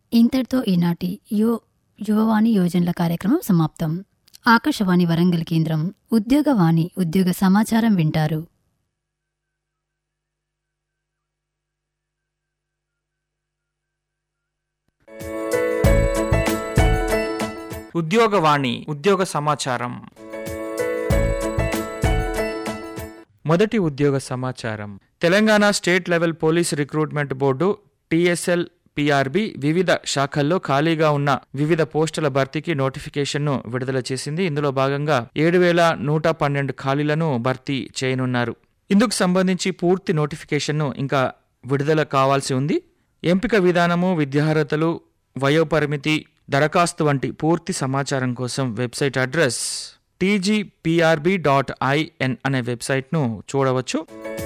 ఇంతటితో ఈనాటి యో యువవాణి యోజనల కార్యక్రమం సమాప్తం ఆకాశవాణి వరంగల్ కేంద్రం ఉద్యోగవాణి ఉద్యోగ సమాచారం వింటారు ఉద్యోగవాణి ఉద్యోగ సమాచారం మొదటి ఉద్యోగ సమాచారం Telangana state level police recruitment board TSL PRB వివిధ శాఖల్లో ఖాళీగా ఉన్న వివిధ పోస్టుల భర్తీకి నోటిఫికేషన్ను విడుదల చేసింది ఇందులో భాగంగా ఏడు వేల నూట పన్నెండు ఖాళీలను భర్తీ చేయనున్నారు ఇందుకు సంబంధించి పూర్తి నోటిఫికేషన్ను ఇంకా విడుదల కావాల్సి ఉంది ఎంపిక విధానము విద్యార్హతలు వయోపరిమితి దరఖాస్తు వంటి పూర్తి సమాచారం కోసం website address TGPRB dot IN అనే వెబ్సైట్ను చూడవచ్చు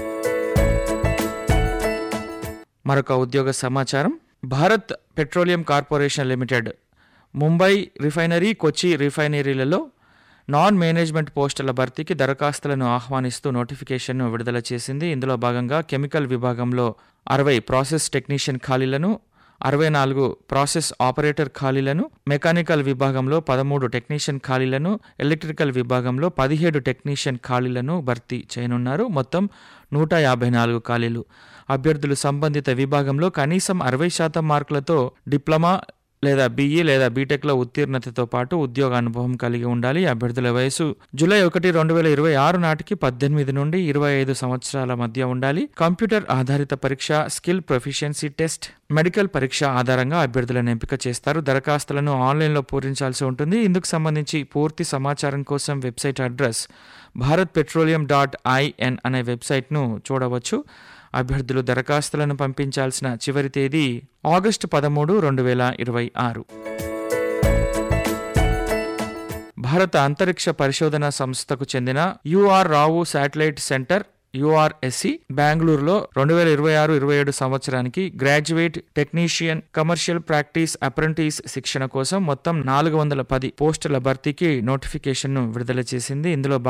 మరొక ఉద్యోగ సమాచారం Bharat petroleum corporation limited Mumbai refinery Kochi రిఫైనరీలలో నాన్ మేనేజ్మెంట్ పోస్టుల భర్తీకి దరఖాస్తులను ఆహ్వానిస్తూ నోటిఫికేషన్ను విడుదల చేసింది ఇందులో భాగంగా కెమికల్ విభాగంలో అరవై ప్రాసెస్ టెక్నీషియన్ ఖాళీలను అరవై నాలుగు ప్రాసెస్ ఆపరేటర్ ఖాళీలను మెకానికల్ విభాగంలో పదమూడు టెక్నీషియన్ ఖాళీలను ఎలక్ట్రికల్ విభాగంలో పదిహేడు టెక్నీషియన్ ఖాళీలను భర్తీ చేయనున్నారు మొత్తం నూట యాభై నాలుగు ఖాళీలు అభ్యర్థులు సంబంధిత విభాగంలో కనీసం అరవై శాతం మార్కులతో డిప్లొమా లేదా బీఈ లేదా బీటెక్లో ఉత్తీర్ణతతో పాటు ఉద్యోగ అనుభవం కలిగి ఉండాలి అభ్యర్థుల వయసు జూలై ఒకటి రెండు వేల ఇరవై ఆరు నాటికి పద్దెనిమిది నుండి ఇరవై ఐదు సంవత్సరాల మధ్య ఉండాలి కంప్యూటర్ ఆధారిత పరీక్ష స్కిల్ ప్రొఫిషియన్సీ టెస్ట్ మెడికల్ పరీక్ష ఆధారంగా అభ్యర్థులను ఎంపిక చేస్తారు దరఖాస్తులను ఆన్లైన్లో పూరించాల్సి ఉంటుంది ఇందుకు సంబంధించి పూర్తి సమాచారం కోసం website address Bharat petroleum dot IN అనే వెబ్సైట్ను చూడవచ్చు అభ్యర్థులు దరఖాస్తులను పంపించాల్సిన చివరి తేదీ ఆగస్టు పదమూడు రెండు వేల ఇరవై ఆరు భారత అంతరిక్ష పరిశోధన సంస్థకు చెందిన UR Rao satellite centre URSC బెంగళూరులో రెండు వేల ఇరవై ఆరు ఇరవై ఏడు సంవత్సరానికి graduate technician commercial practice apprentice శిక్షణ కోసం మొత్తం నాలుగు వందల పది పోస్టుల భర్తీకి నోటిఫికేషన్ను విడుదల చేసింది ఇందులో